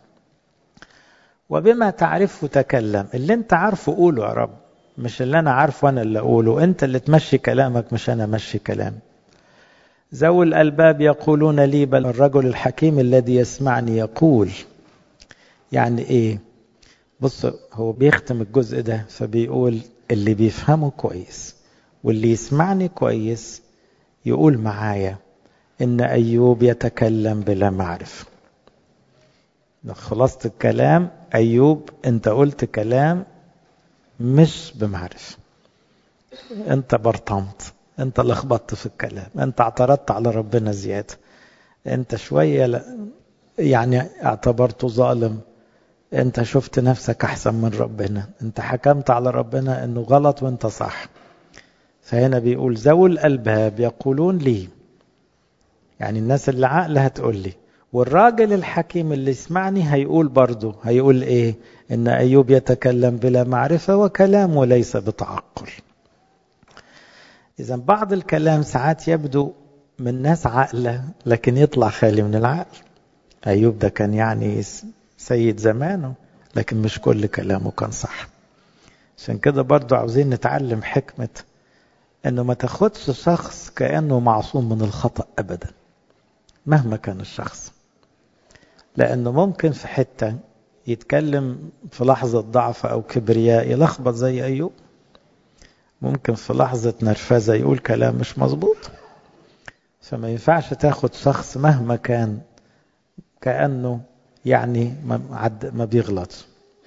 [SPEAKER 1] وبما تعرفه تكلم اللي انت عارفه قوله يا رب مش اللي انا عارفه انا اللي اقوله انت اللي تمشي كلامك مش انا مشي كلامي ذوي الألباب يقولون لي بل الرجل الحكيم الذي يسمعني يقول يعني إيه بص هو بيختم الجزء ده فبيقول اللي بيفهمه كويس واللي يسمعني كويس يقول معايا إن أيوب يتكلم بلا معرفة خلاصة الكلام أيوب أنت قلت كلام مش بمعرفة أنت برطمت انت لخبطت في الكلام انت اعترضت على ربنا زيادة انت شوية ل... يعني اعتبرته ظالم انت شفت نفسك احسن من ربنا انت حكمت على ربنا انه غلط وانت صح فهنا بيقول ذوي الالباب يقولون لي يعني الناس اللي عقل هتقول لي والراجل الحكيم اللي يسمعني هيقول برضه هيقول ايه ان ايوب يتكلم بلا معرفة وكلامه ليس بتعقل إذا بعض الكلام ساعات يبدو من ناس عاقلة لكن يطلع خالي من العقل أيوب ده كان يعني سيد زمانه لكن مش كل كلامه كان صح عشان كده برضو عاوزين نتعلم حكمة انه ما تاخدش شخص كأنه معصوم من الخطأ أبدا مهما كان الشخص لأنه ممكن في حتة يتكلم في لحظة ضعف أو كبرياء يلخبط زي أيوب ممكن في لحظة نرفزة يقول كلام مش مظبوط فما ينفعش تاخد شخص مهما كان كأنه يعني ما بيغلط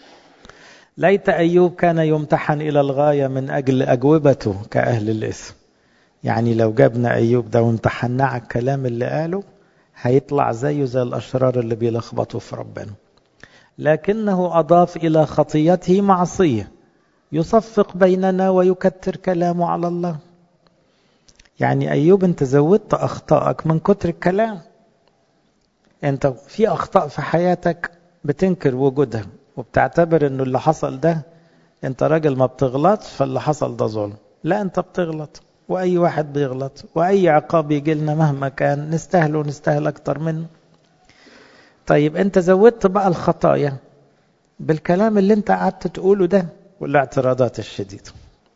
[SPEAKER 1] ليت أيوب كان يمتحن إلى الغاية من أجل أجوبته كأهل الإثم يعني لو جبنا أيوب ده وامتحناه على الكلام اللي قاله هيطلع زيه زي الأشرار اللي بيلخبطوا في ربنا لكنه أضاف إلى خطيته معصية يصفق بيننا ويكتر كلامه على الله يعني أيوب أنت زودت أخطائك من كتر الكلام أنت في أخطاء في حياتك بتنكر وجودها وبتعتبر أنه اللي حصل ده أنت راجل ما بتغلطش فاللي حصل ده ظلم لا أنت بتغلط وأي واحد بيغلط وأي عقاب يجي لنا مهما كان نستاهله ونستاهل أكتر منه طيب أنت زودت بقى الخطايا بالكلام اللي أنت قعدت تقوله ده والاعتراضات الشديدة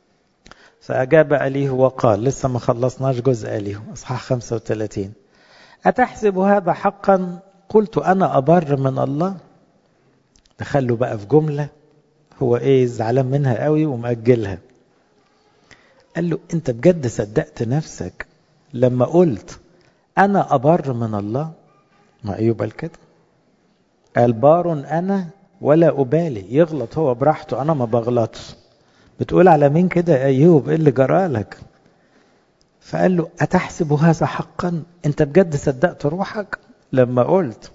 [SPEAKER 1] فأجاب أليه وقال لسه ما خلصناش جزء أليه أصحاح 35 أتحسب هذا حقا قلت أنا أبر من الله دخله بقى في جملة هو إيه زعلان منها قوي ومأجلها قال له أنت بجد صدقت نفسك لما قلت أنا أبر من الله ما أيوب قال كده قال بار أنا ولا أبالي يغلط هو براحته أنا ما بغلطش بتقول على مين كده يا أيوب إيه اللي جرالك فقال له أتحسب هذا حقا أنت بجد صدقت روحك لما قلت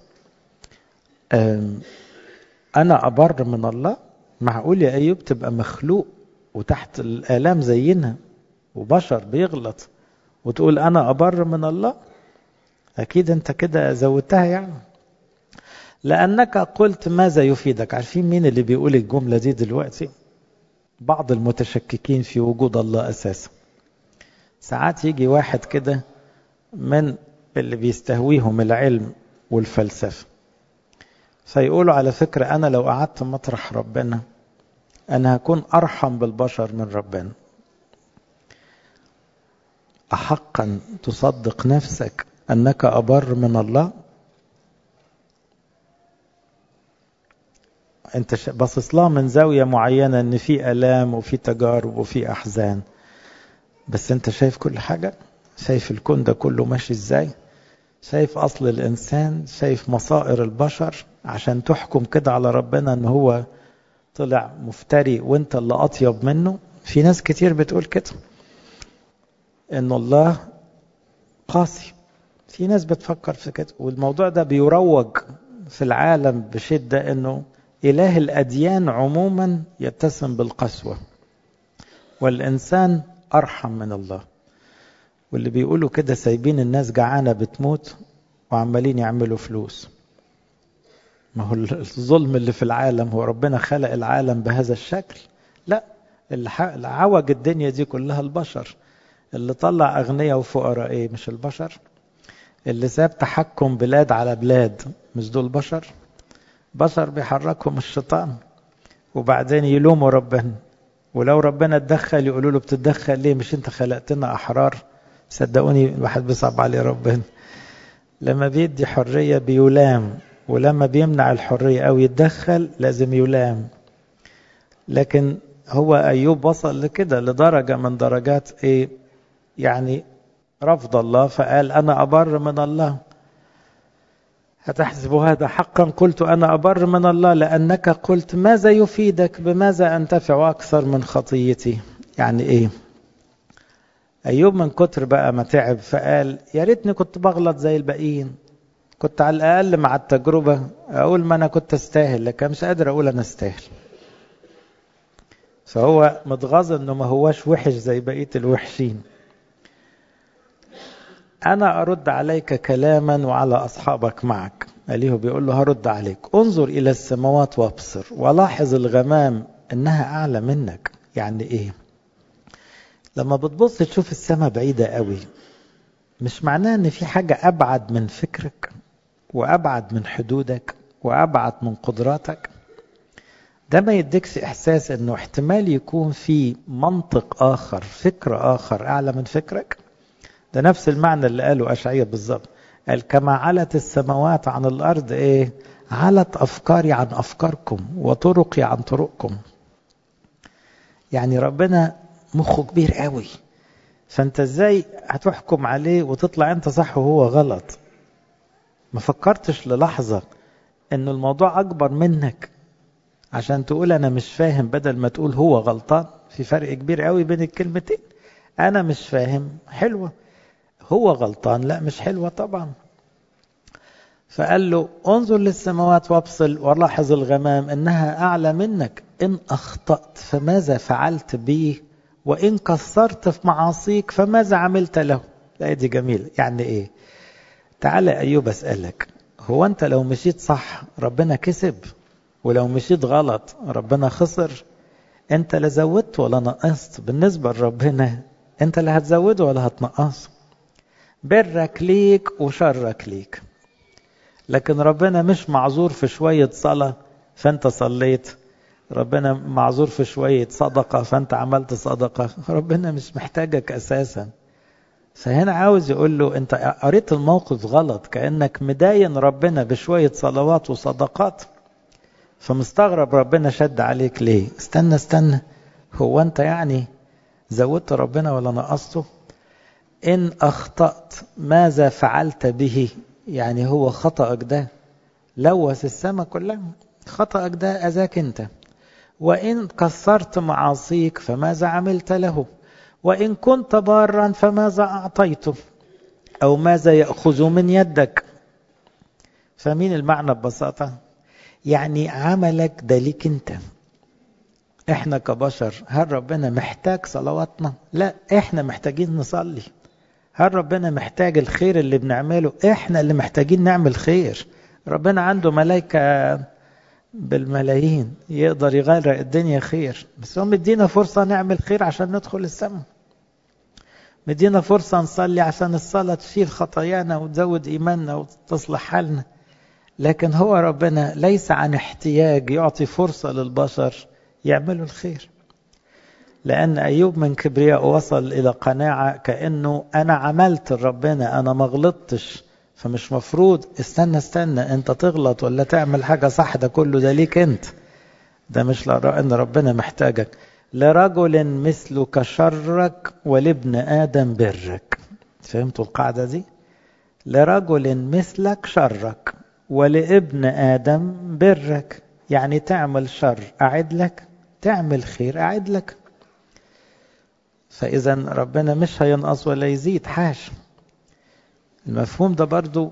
[SPEAKER 1] أنا أبر من الله معقول يا أيوب تبقى مخلوق وتحت الآلام زينا وبشر بيغلط وتقول أنا أبر من الله أكيد أنت كده زودتها يعني لأنك قلت ماذا يفيدك عارفين مين اللي بيقول الجملة دي دلوقتي بعض المتشككين في وجود الله أساسا ساعات يجي واحد كده من اللي بيستهويهم العلم والفلسفة فيقولوا على فكرة أنا لو قعدت مطرح ربنا أنا هكون أرحم بالبشر من ربنا أحقا تصدق نفسك أنك أبر من الله أنت باصص لها من زاوية معينة أن في ألام وفي تجارب وفي أحزان بس أنت شايف كل حاجة شايف الكون ده كله ماشي إزاي شايف أصل الإنسان شايف مصائر البشر عشان تحكم كده على ربنا أن هو طلع مفتري وانت اللي أطيب منه في ناس كتير بتقول كده ان الله قاسي في ناس بتفكر في كده والموضوع ده بيروج في العالم بشدة انه اله الاديان عموما يتسم بالقسوة والانسان ارحم من الله واللي بيقولوا كده سايبين الناس جعانة بتموت وعمالين يعملوا فلوس ما هو الظلم اللي في العالم هو ربنا خلق العالم بهذا الشكل لا اللي عوج الدنيا دي كلها البشر اللي طلع أغنياء وفقراء إيه مش البشر اللي ساب تحكم بلاد على بلاد مش دول بشر بشر بيحركهم الشيطان وبعدين يلوموا ربنا ولو ربنا اتدخل يقولوا له بتتدخل ليه مش انت خلقتنا أحرار صدقوني الواحد بيصعب عليه ربنا لما بيدي حرية بيلام ولما بيمنع الحرية أو يتدخل لازم يلام لكن هو أيوب وصل لكده لدرجة من درجات إيه يعني رفض الله فقال أنا أبر من الله هتحسب هذا حقا قلت أنا أبر من الله لأنك قلت ماذا يفيدك بماذا أنتفع أكثر من خطيتي يعني إيه أيوب من كتر بقى ما تعب فقال يا ريتني كنت بغلط زي الباقيين كنت على الأقل مع التجربة أقول ما أنا كنت أستاهل لكن مش قادر أقول أنا أستاهل فهو متغاظ انه ما هواش وحش زي بقيه الوحشين انا ارد عليك كلاما وعلى اصحابك معك اليه بيقول له هرد عليك انظر الى السماوات وابصر ولاحظ الغمام انها اعلى منك يعني ايه لما بتبص تشوف السماء بعيده قوي مش معناه ان في حاجه ابعد من فكرك وابعد من حدودك وابعد من قدراتك ده ما يديكش احساس انه احتمال يكون في منطق اخر فكر اخر اعلى من فكرك ده نفس المعنى اللي قاله اشعياء بالظبط قال كما علت السماوات عن الارض ايه علت افكاري عن افكاركم وطرقي عن طرقكم يعني ربنا مخه كبير قوي فانت ازاي هتحكم عليه وتطلع انت صح وهو غلط ما فكرتش للحظة ان الموضوع اكبر منك عشان تقول انا مش فاهم بدل ما تقول هو غلطان في فرق كبير قوي بين الكلمتين انا مش فاهم حلوة هو غلطان لا مش حلوة طبعا فقال له انظر للسماوات وابصل ولاحظ الغمام انها اعلى منك ان اخطأت فماذا فعلت به وان قصرت في معاصيك فماذا عملت له لا دي جميل يعني ايه تعالى ايوب اسألك هو انت لو مشيت صح ربنا كسب ولو مشيت غلط ربنا خسر انت لا زودت ولا نقصت بالنسبة لربنا انت لا هتزوده ولا هتنقصه برك ليك وشرك ليك لكن ربنا مش معذور في شوية صلاة فانت صليت ربنا معذور في شوية صدقة فانت عملت صدقة ربنا مش محتاجك اساسا فهنا عاوز يقول له انت قريت الموقف غلط كأنك مداين ربنا بشوية صلوات وصدقات فمستغرب ربنا شد عليك ليه استنى استنى هو انت يعني زودت ربنا ولا نقصته ان اخطأت ماذا فعلت به يعني هو خطأك ده لوث السماء كلها خطأك ده أذاك انت وإن كسرت معاصيك فماذا عملت له وإن كنت بارا فماذا أعطيته أو ماذا يأخذ من يدك فمين المعنى ببساطة يعني عملك ده ليك انت احنا كبشر هل ربنا محتاج صلواتنا لا احنا محتاجين نصلي هل ربنا محتاج الخير اللي بنعمله احنا اللي محتاجين نعمل خير ربنا عنده ملائكة بالملايين يقدر يغرق الدنيا خير بس هو مدينا فرصة نعمل خير عشان ندخل السماء مدينا فرصة نصلي عشان الصلاة تشيل خطايانا وتزود إيماننا وتصلح حالنا لكن هو ربنا ليس عن احتياج يعطي فرصة للبشر يعملوا الخير لأن أيوب من كبرياء وصل إلى قناعة كأنه أنا عملت ربنا أنا ما غلطتش فمش مفروض استنى استنى أنت تغلط ولا تعمل حاجة صح ده كله ده ليك أنت ده مش لأن ربنا محتاجك لرجل مثلك شرك ولابن آدم برك فهمتوا القاعدة دي لرجل مثلك شرك ولابن آدم برك يعني تعمل شر أعد لك تعمل خير أعد لك فإذا ربنا مش هينقص ولا يزيد حاش المفهوم ده برضو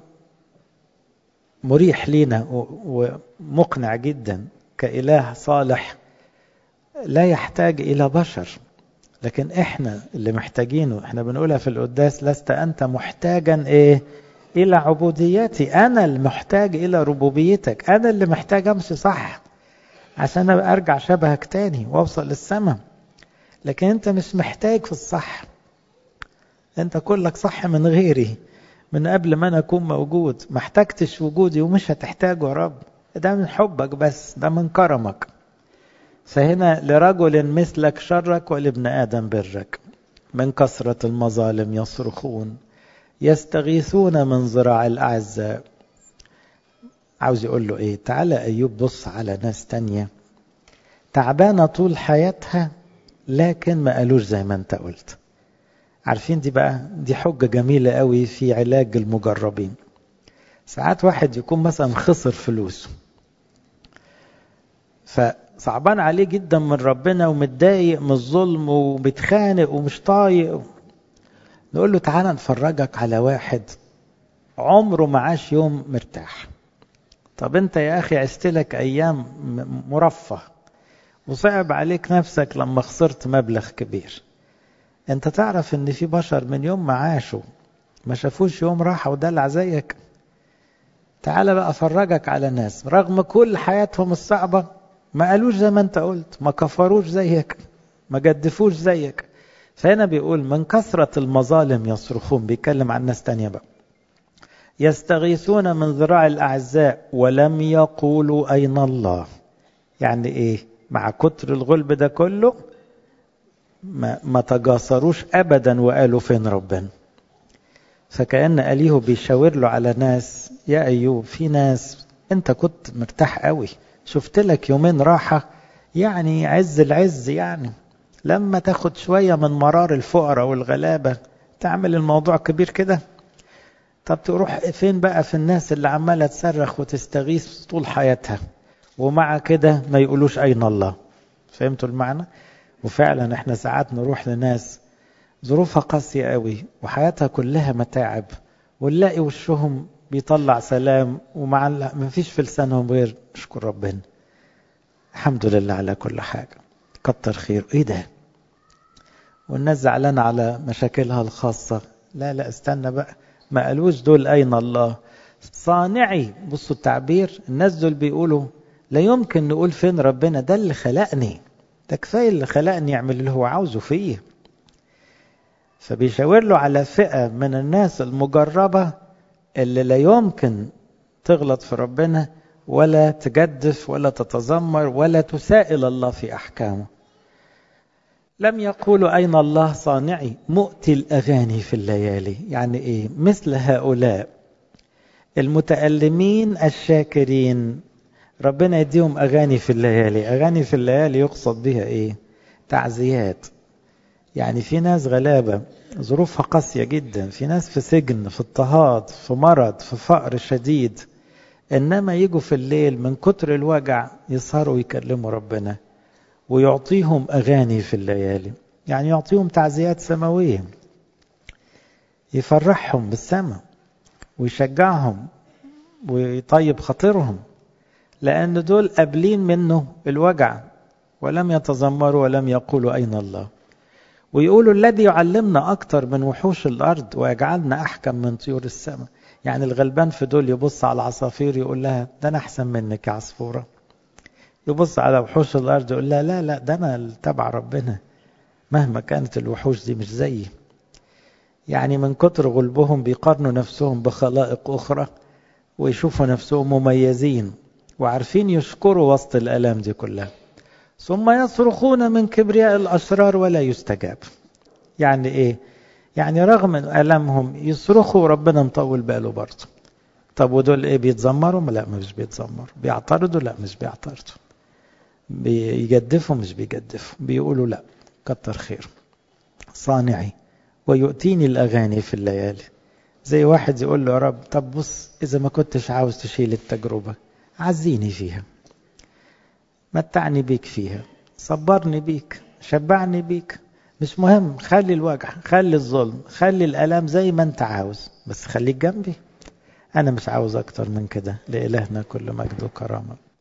[SPEAKER 1] مريح لينا ومقنع جدا كإله صالح لا يحتاج إلى بشر لكن إحنا اللي محتاجينه إحنا بنقولها في القداس لست أنت محتاجا إيه إلى عبوديتي أنا المحتاج إلى ربوبيتك أنا اللي محتاج أمشي صح عشان أبقى أرجع شبهك تاني وأوصل للسماء لكن أنت مش محتاج في الصح أنت كلك صح من غيري من قبل ما أنا أكون موجود ما احتجتش وجودي ومش هتحتاجه يا رب ده من حبك بس ده من كرمك فهنا لرجل مثلك شرك ولابن آدم برك من كثرة المظالم يصرخون يستغيثون من ذراع الأعزاء عاوز يقول له ايه تعالى أيوب بص على ناس تانية تعبانة طول حياتها لكن ما قالوش زي ما انت قلت عارفين دي بقى دي حجة جميلة قوي في علاج المجربين ساعات واحد يكون مثلا خسر فلوسه فصعبان عليه جدا من ربنا ومتضايق من الظلم وبيتخانق ومش طايق نقول له تعالى نفرجك على واحد عمره ما عاش يوم مرتاح طب انت يا اخي عشت لك ايام مرفه وصعب عليك نفسك لما خسرت مبلغ كبير انت تعرف ان في بشر من يوم ما عاشوا ما شافوش يوم راحة ودلع زيك تعال بقى افرجك على ناس رغم كل حياتهم الصعبة ما قالوش زي ما انت قلت ما كفروش زيك ما جدفوش زيك فهنا بيقول من كثرة المظالم يصرخون بيتكلم عن ناس تانية بقى يستغيثون من ذراع الأعزاء ولم يقولوا أين الله يعني إيه مع كتر الغلب ده كله ما, ما تجاسروش أبدا وقالوا فين ربنا فكأن أليه بيشاور له على ناس يا أيوب في ناس أنت كنت مرتاح قوي شفت لك يومين راحة يعني عز العز يعني لما تاخد شوية من مرار الفقراء والغلابة تعمل الموضوع كبير كده طب تروح فين بقى في الناس اللي عمالة تصرخ وتستغيث طول حياتها ومع كده ما يقولوش أين الله فهمتوا المعنى وفعلا احنا ساعات نروح لناس ظروفها قاسية قوي وحياتها كلها متاعب ونلاقي وشهم بيطلع سلام ومع ما فيش في لسانهم غير اشكر ربنا الحمد لله على كل حاجة كتر خير ايه ده والناس زعلانة على مشاكلها الخاصة لا لا استنى بقى ما قالوش دول أين الله صانعي بصوا التعبير الناس دول بيقولوا لا يمكن نقول فين ربنا ده اللي خلقني ده كفاية اللي خلقني يعمل اللي هو عاوزه فيه فبيشاور له على فئة من الناس المجربة اللي لا يمكن تغلط في ربنا ولا تجدف ولا تتذمر ولا تسائل الله في أحكامه لم يقولوا أين الله صانعي مؤتي الأغاني في الليالي يعني إيه مثل هؤلاء المتألمين الشاكرين ربنا يديهم أغاني في الليالي أغاني في الليالي يقصد بها إيه تعزيات يعني في ناس غلابة ظروفها قاسية جدا في ناس في سجن في اضطهاد في مرض في فقر شديد إنما يجوا في الليل من كتر الوجع يسهروا ويكلموا ربنا ويعطيهم أغاني في الليالي يعني يعطيهم تعزيات سماوية يفرحهم بالسماء ويشجعهم ويطيب خاطرهم لأن دول قابلين منه الوجع ولم يتذمروا ولم يقولوا أين الله ويقولوا الذي يعلمنا أكتر من وحوش الأرض ويجعلنا أحكم من طيور السماء يعني الغلبان في دول يبص على العصافير يقول لها ده أنا أحسن منك يا عصفورة يبص على وحوش الأرض يقول لها لا لا ده أنا تبع ربنا مهما كانت الوحوش دي مش زيي يعني من كتر غلبهم بيقارنوا نفسهم بخلائق أخرى ويشوفوا نفسهم مميزين وعارفين يشكروا وسط الآلام دي كلها ثم يصرخون من كبرياء الأشرار ولا يستجاب يعني إيه؟ يعني رغم ألمهم يصرخوا وربنا مطول باله برضه طب ودول إيه بيتذمروا؟ لا مش بيتذمروا بيعترضوا؟ لا مش بيعترضوا بيجدفوا مش بيجدفوا بيقولوا لا كتر خير صانعي ويؤتيني الأغاني في الليالي زي واحد يقول له يا رب طب بص إذا ما كنتش عاوز تشيل التجربة عزيني فيها متعني بيك فيها صبرني بيك شبعني بيك مش مهم خلي الوجع خلي الظلم خلي الألام زي ما انت عاوز بس خليك جنبي أنا مش عاوز أكتر من كده لإلهنا كل مجد وكرامة